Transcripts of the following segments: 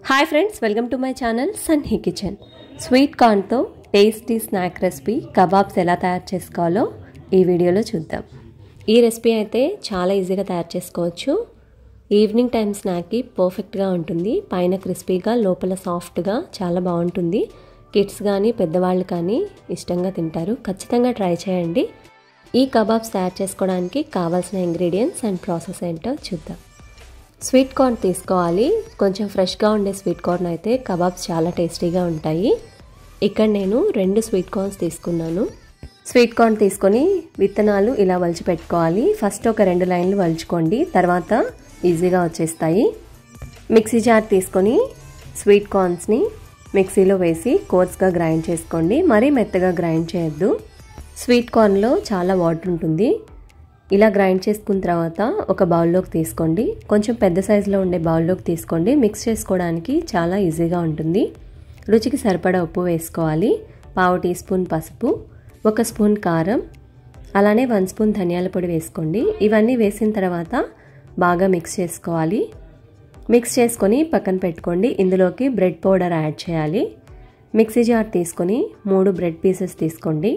hi friends welcome to my channel Sanhi kitchen sweet కార్న్తో tasty snack recipe kebabs ఎలా తయారు చేసుకోవాలో ఈ వీడియోలో చూద్దాం ఈ రెసిపీ అయితే చాలా ఈజీగా తయారు చేసుకోవచ్చు ఈవినింగ్ టైం స్నాక్కి పర్ఫెక్ట్గా ఉంటుంది పైన క్రిస్పీగా లోపల సాఫ్ట్గా చాలా బాగుంటుంది కిడ్స్ కానీ పెద్దవాళ్ళు కానీ ఇష్టంగా తింటారు ఖచ్చితంగా ట్రై చేయండి ఈ కబాబ్స్ తయారు చేసుకోవడానికి కావాల్సిన ఇంగ్రీడియంట్స్ అండ్ ప్రాసెస్ ఏంటో చూద్దాం స్వీట్ కార్న్ తీసుకోవాలి కొంచెం ఫ్రెష్గా ఉండే స్వీట్ కార్న్ అయితే కబాబ్స్ చాలా టేస్టీగా ఉంటాయి ఇక్కడ నేను రెండు స్వీట్ కార్న్స్ తీసుకున్నాను స్వీట్ కార్న్ తీసుకొని విత్తనాలు ఇలా వలిచి పెట్టుకోవాలి ఫస్ట్ ఒక రెండు లైన్లు వలుచుకోండి తర్వాత ఈజీగా వచ్చేస్తాయి మిక్సీ జార్ తీసుకొని స్వీట్ కార్న్స్ని మిక్సీలో వేసి కోర్స్గా గ్రైండ్ చేసుకోండి మరీ మెత్తగా గ్రైండ్ చేయొద్దు స్వీట్ కార్న్లో చాలా వాటర్ ఉంటుంది ఇలా గ్రైండ్ చేసుకున్న తర్వాత ఒక బౌల్లోకి తీసుకోండి కొంచెం పెద్ద సైజులో ఉండే బౌల్లోకి తీసుకోండి మిక్స్ చేసుకోవడానికి చాలా ఈజీగా ఉంటుంది రుచికి సరిపడా ఉప్పు వేసుకోవాలి పావు టీ స్పూన్ పసుపు ఒక స్పూన్ కారం అలానే వన్ స్పూన్ ధనియాల పొడి వేసుకోండి ఇవన్నీ వేసిన తర్వాత బాగా మిక్స్ చేసుకోవాలి మిక్స్ చేసుకొని పక్కన పెట్టుకోండి ఇందులోకి బ్రెడ్ పౌడర్ యాడ్ చేయాలి మిక్సీ జార్ తీసుకొని మూడు బ్రెడ్ పీసెస్ తీసుకోండి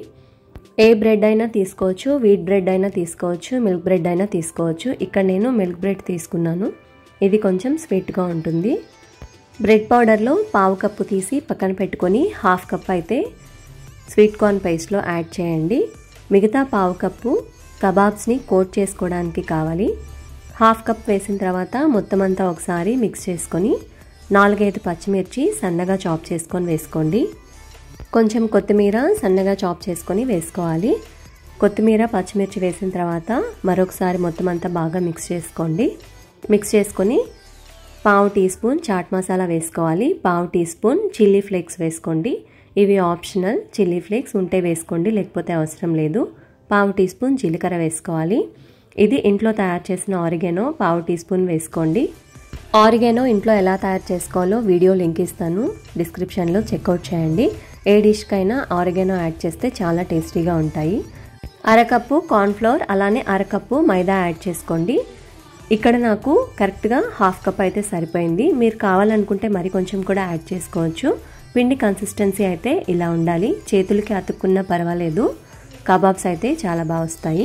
ఏ బ్రెడ్ అయినా తీసుకోవచ్చు వీట్ బ్రెడ్ అయినా తీసుకోవచ్చు మిల్క్ బ్రెడ్ అయినా తీసుకోవచ్చు ఇక్కడ నేను మిల్క్ బ్రెడ్ తీసుకున్నాను ఇది కొంచెం స్వీట్గా ఉంటుంది బ్రెడ్ పౌడర్లో పావు కప్పు తీసి పక్కన పెట్టుకొని హాఫ్ కప్ అయితే స్వీట్ కార్న్ పేస్ట్లో యాడ్ చేయండి మిగతా పావు కప్పు కబాబ్స్ని కోట్ చేసుకోవడానికి కావాలి హాఫ్ కప్ వేసిన తర్వాత మొత్తం అంతా ఒకసారి మిక్స్ చేసుకొని నాలుగైదు పచ్చిమిర్చి సన్నగా చాప్ చేసుకొని వేసుకోండి కొంచెం కొత్తిమీర సన్నగా చాప్ చేసుకొని వేసుకోవాలి కొత్తిమీర పచ్చిమిర్చి వేసిన తర్వాత మరొకసారి మొత్తం అంతా బాగా మిక్స్ చేసుకోండి మిక్స్ చేసుకొని పావు టీ స్పూన్ చాట్ మసాలా వేసుకోవాలి పావు టీ స్పూన్ చిల్లీ ఫ్లేక్స్ వేసుకోండి ఇవి ఆప్షనల్ చిల్లీ ఫ్లేక్స్ ఉంటే వేసుకోండి లేకపోతే అవసరం లేదు పావు టీ స్పూన్ జీలకర్ర వేసుకోవాలి ఇది ఇంట్లో తయారు చేసిన ఆరిగెనో పావు టీ స్పూన్ వేసుకోండి ఆరిగెనో ఇంట్లో ఎలా తయారు చేసుకోవాలో వీడియో లింక్ ఇస్తాను డిస్క్రిప్షన్లో చెక్అవుట్ చేయండి ఏ డిష్కైనా ఆరిగెనో యాడ్ చేస్తే చాలా టేస్టీగా ఉంటాయి అరకప్పు కార్న్ఫ్లోర్ అలానే అరకప్పు మైదా యాడ్ చేసుకోండి ఇక్కడ నాకు కరెక్ట్గా హాఫ్ కప్ అయితే సరిపోయింది మీరు కావాలనుకుంటే మరి కొంచెం కూడా యాడ్ చేసుకోవచ్చు పిండి కన్సిస్టెన్సీ అయితే ఇలా ఉండాలి చేతులకి అతుక్కున్నా పర్వాలేదు కబాబ్స్ అయితే చాలా బాగా వస్తాయి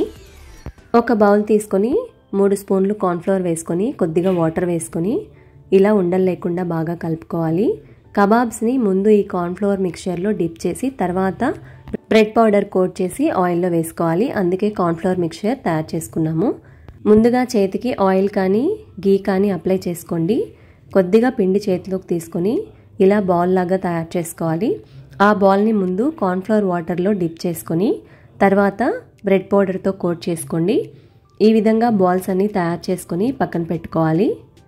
ఒక బౌల్ తీసుకొని మూడు స్పూన్లు కార్న్ఫ్లోర్ వేసుకొని కొద్దిగా వాటర్ వేసుకొని ఇలా ఉండలు లేకుండా బాగా కలుపుకోవాలి కబాబ్స్ని ముందు ఈ కార్న్ఫ్లోర్ మిక్చర్లో డిప్ చేసి తర్వాత బ్రెడ్ పౌడర్ కోట్ చేసి ఆయిల్లో వేసుకోవాలి అందుకే కార్న్ఫ్లోర్ మిక్చర్ తయారు చేసుకున్నాము ముందుగా చేతికి ఆయిల్ కానీ గీ కానీ అప్లై చేసుకోండి కొద్దిగా పిండి చేతిలోకి తీసుకొని ఇలా బాల్ లాగా తయారు చేసుకోవాలి ఆ బాల్ని ముందు కార్న్ఫ్లవర్ వాటర్లో డిప్ చేసుకొని తర్వాత బ్రెడ్ పౌడర్తో కోట్ చేసుకోండి ఈ విధంగా బాల్స్ అన్ని తయారు చేసుకొని పక్కన పెట్టుకోవాలి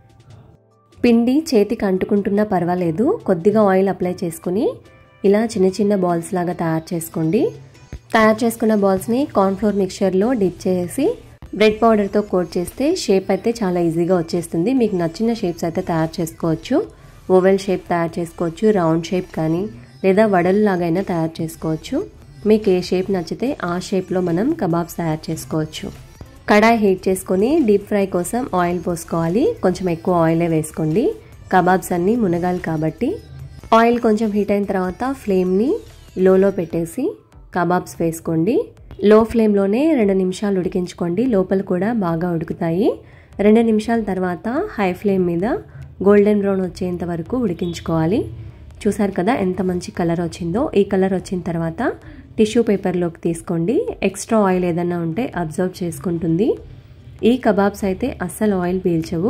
పిండి చేతికి అంటుకుంటున్నా పర్వాలేదు కొద్దిగా ఆయిల్ అప్లై చేసుకుని ఇలా చిన్న చిన్న బాల్స్ లాగా తయారు చేసుకోండి తయారు చేసుకున్న బాల్స్ని కార్న్ఫ్లోర్ మిక్చర్లో డిప్ చేసి బ్రెడ్ పౌడర్తో కోట్ చేస్తే షేప్ అయితే చాలా ఈజీగా వచ్చేస్తుంది మీకు నచ్చిన షేప్స్ అయితే తయారు చేసుకోవచ్చు ఓవెల్ షేప్ తయారు చేసుకోవచ్చు రౌండ్ షేప్ కానీ లేదా వడలు లాగైనా తయారు చేసుకోవచ్చు మీకు ఏ షేప్ నచ్చితే ఆ షేప్లో మనం కబాబ్స్ తయారు చేసుకోవచ్చు కడాయి హీట్ చేసుకొని డీప్ ఫ్రై కోసం ఆయిల్ పోసుకోవాలి కొంచెం ఎక్కువ ఆయిలే వేసుకోండి కబాబ్స్ అన్నీ మునగాలి కాబట్టి ఆయిల్ కొంచెం హీట్ అయిన తర్వాత ఫ్లేమ్ని లోలో పెట్టేసి కబాబ్స్ వేసుకోండి లో ఫ్లేమ్లోనే రెండు నిమిషాలు ఉడికించుకోండి లోపల కూడా బాగా ఉడుకుతాయి రెండు నిమిషాల తర్వాత హై ఫ్లేమ్ మీద గోల్డెన్ బ్రౌన్ వచ్చేంత వరకు ఉడికించుకోవాలి చూసారు కదా ఎంత మంచి కలర్ వచ్చిందో ఈ కలర్ వచ్చిన తర్వాత టిష్యూ పేపర్లోకి తీసుకోండి ఎక్స్ట్రా ఆయిల్ ఏదన్నా ఉంటే అబ్జర్వ్ చేసుకుంటుంది ఈ కబాబ్స్ అయితే అస్సలు ఆయిల్ పీల్చవు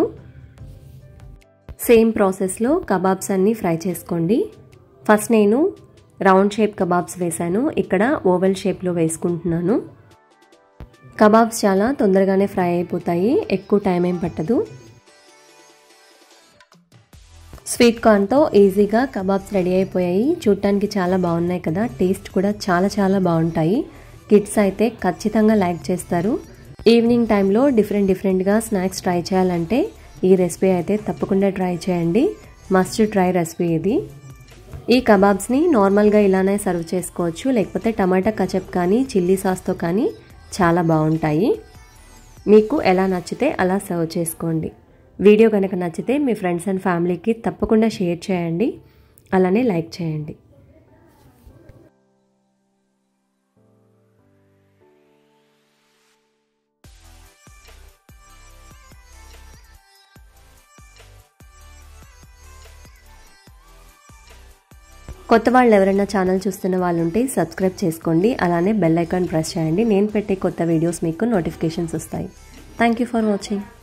సేమ్ ప్రాసెస్లో కబాబ్స్ అన్నీ ఫ్రై చేసుకోండి ఫస్ట్ నేను రౌండ్ షేప్ కబాబ్స్ వేశాను ఇక్కడ ఓవెల్ షేప్లో వేసుకుంటున్నాను కబాబ్స్ చాలా తొందరగానే ఫ్రై అయిపోతాయి ఎక్కువ టైం ఏం పట్టదు స్వీట్ కార్న్తో ఈజీగా కబాబ్స్ రెడీ అయిపోయాయి చూడటానికి చాలా బాగున్నాయి కదా టేస్ట్ కూడా చాలా చాలా బాగుంటాయి కిడ్స్ అయితే ఖచ్చితంగా లైక్ చేస్తారు ఈవినింగ్ టైంలో డిఫరెంట్ డిఫరెంట్గా స్నాక్స్ ట్రై చేయాలంటే ఈ రెసిపీ అయితే తప్పకుండా ట్రై చేయండి మస్ట్ ట్రై రెసిపీ ఇది ఈ కబాబ్స్ని నార్మల్గా ఇలానే సర్వ్ చేసుకోవచ్చు లేకపోతే టమాటా కచప్ కానీ చిల్లీ సాస్తో కానీ చాలా బాగుంటాయి మీకు ఎలా నచ్చితే అలా సర్వ్ చేసుకోండి వీడియో కనుక నచ్చితే మీ ఫ్రెండ్స్ అండ్ ఫ్యామిలీకి తప్పకుండా షేర్ చేయండి అలానే లైక్ చేయండి కొత్త వాళ్ళు ఎవరైనా ఛానల్ చూస్తున్న వాళ్ళు ఉంటే సబ్స్క్రైబ్ చేసుకోండి అలానే బెల్ ఐకాన్ ప్రెస్ చేయండి నేను పెట్టే కొత్త వీడియోస్ మీకు నోటిఫికేషన్స్ వస్తాయి థ్యాంక్ యూ ఫర్ వాచింగ్